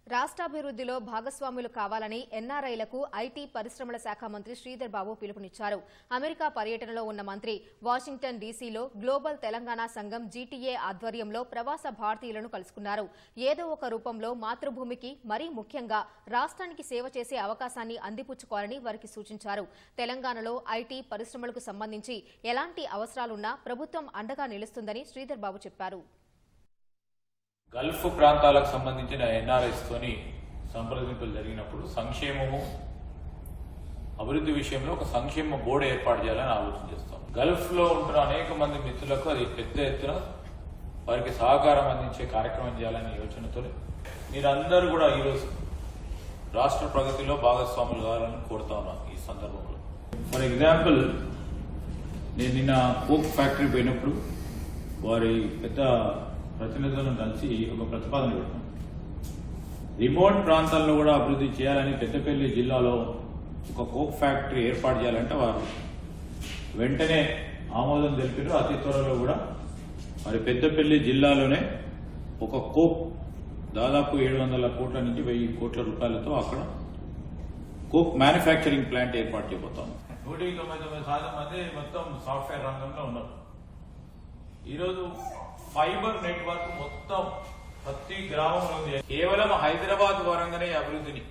రాష్ట్రాభివృద్ధిలో భాగస్వాములు కావాలని ఎన్ఆర్ఐలకు ఐటీ పరిశ్రమల శాఖ మంత్రి శ్రీధర్ బాబు పిలుపునిచ్చారు అమెరికా పర్యటనలో ఉన్న మంత్రి వాషింగ్టన్ డీసీలో గ్లోబల్ తెలంగాణ సంఘం జీటీఏ ఆధ్వర్యంలో ప్రవాస భారతీయులను కలుసుకున్నారు ఏదో ఒక రూపంలో మాతృభూమికి మరీ ముఖ్యంగా రాష్ట్రానికి సేవ చేసే అవకాశాన్ని అందిపుచ్చుకోవాలని వారికి సూచించారు తెలంగాణలో ఐటీ పరిశ్రమలకు సంబంధించి ఎలాంటి అవసరాలున్నా ప్రభుత్వం అండగా నిలుస్తుందని శ్రీధర్ బాబు చెప్పారు గల్ఫ్ ప్రాంతాలకు సంబంధించిన ఎన్ఆర్ఎస్ తోని సంప్రదింపులు జరిగినప్పుడు సంక్షేమము అభివృద్ధి విషయంలో ఒక సంక్షేమ బోర్డు ఏర్పాటు చేయాలని ఆలోచన చేస్తాం గల్ఫ్ లో ఉంటున్న అనేక మంది మిత్రులకు అది పెద్ద ఎత్తున వారికి సహకారం అందించే కార్యక్రమం చేయాలనే యోచనతో మీరందరూ కూడా ఈరోజు రాష్ట్ర ప్రగతిలో భాగస్వాములు కావాలని కోరుతా ఉన్నాం ఈ సందర్భంలో ఫర్ ఎగ్జాంపుల్ నేను నిన్న కోక్ ఫ్యాక్టరీ పోయినప్పుడు వారి పెద్ద ప్రతినిధులను కలిసి ఒక ప్రతిపాదన పెట్టాం రిమోట్ ప్రాంతాల్లో కూడా అభివృద్ధి చేయాలని పెద్దపల్లి జిల్లాలో ఒక కోక్ ఫ్యాక్టరీ ఏర్పాటు చేయాలంటే వారు వెంటనే ఆమోదం తెలిపారు అతి త్వరలో కూడా మరి పెద్దపల్లి జిల్లాలోనే ఒక కోక్ దాదాపు ఏడు వందల కోట్ల నుంచి వెయ్యి కోట్ల రూపాయలతో అక్కడ కోక్ మ్యానుఫ్యాక్చరింగ్ ప్లాంట్ ఏర్పాటు చేయబోతాం నూటికి తొంభై తొమ్మిది శాతం మంది మొత్తం సాఫ్ట్వేర్ రంగంలో ఉన్నారు ఈరోజు ఫైబర్ నెట్వర్క్ మొత్తం ప్రతి గ్రామంలో ఉంది కేవలం హైదరాబాద్ వరంగానే ఈ అభివృద్ధిని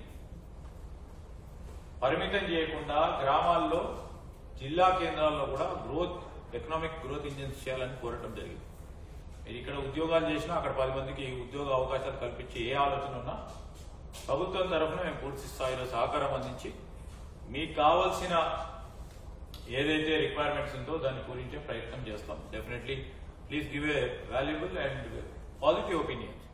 పరిమితం చేయకుండా గ్రామాల్లో జిల్లా కేంద్రాల్లో కూడా గ్రోత్ ఎకనామిక్ గ్రోత్ ఇంజిన్స్ చేయాలని కోరటం జరిగింది మీరు ఇక్కడ ఉద్యోగాలు చేసినా అక్కడ పది మందికి ఉద్యోగ అవకాశాలు కల్పించి ఏ ఆలోచన ఉన్నా ప్రభుత్వం తరఫున మేము పూర్తి స్థాయిలో సహకారం అందించి మీకు కావాల్సిన ఏదైతే రిక్వైర్మెంట్స్ ఉందో దాన్ని పూరించే ప్రయత్నం చేస్తాం definitely please give a valuable and positive opinion